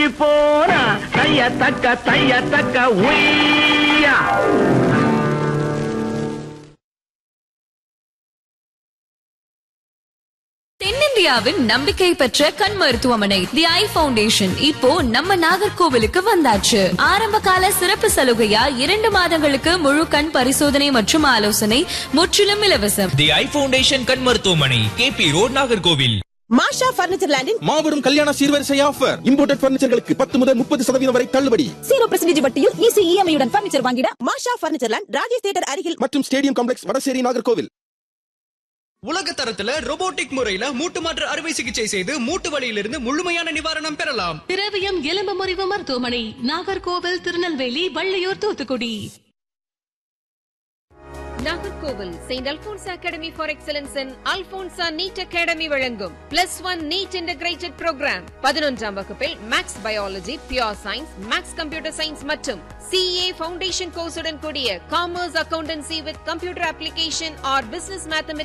போனா தைய தக்க தைய தக்க உய்யா தென்னிந்தியாவின் நம்பிக்கை பெற்ற கண் மருத்துவமனை தி ஐ ஃபவுண்டேஷன் இப்போ நம்ம நாகர்கோவிலுக்கு வந்தாச்சு ஆரம்ப கால சிறப்பு சலுகையா இரண்டு மாதங்களுக்கு முழு கண் பரிசோதனை மற்றும் ஆலோசனை முற்றிலும் இலவசம் தி ஐ ஃபவுண்டேஷன் கண் மருத்துவமனை KP road Nagercoil Masha furniture லேண்டின் மாபெரும் கல்யாண சீர்வரிசை ஆஃபர் இம்போர்ட்டட் பர்னிச்சர்களுக்கு பத்து முதல் முப்பது சதவீதம் வரை தள்ளுபடி ஜீரோ பர்சன்டேஜ் வட்டியில் ஈஸி இஎம்ஐ உடன் பர்னிச்சர் வாங்கிட Masha furniture land Rajesh theatre அருகில் மற்றும் ஸ்டேடியம் காம்ப்ளெக்ஸ் வடசேரி நாகர்கோவில் உலக தரத்துல robotic முறையில மூட்டு மாற்று அறுவை சிகிச்சை செய்து மூட்டு வலியிலிருந்து முழுமையான நிவாரணம் பெறலாம் திரவியம் எலும்பு முறிவு மருத்துவமனை Nagercoil Tirunelveli Valliyur Thoothukudi Nagercoil Saint Alphonse academy for excellence in Alphonsa NEET academy வழங்கும் plus one NEET integrated program பதினொன்றாம் வகுப்பில் maths biology pure science maths computer science மற்றும் சிஏ ஃபவுண்டேஷன் கோர்ஸுடன் கூடிய commerce accountancy with computer application or business mathematics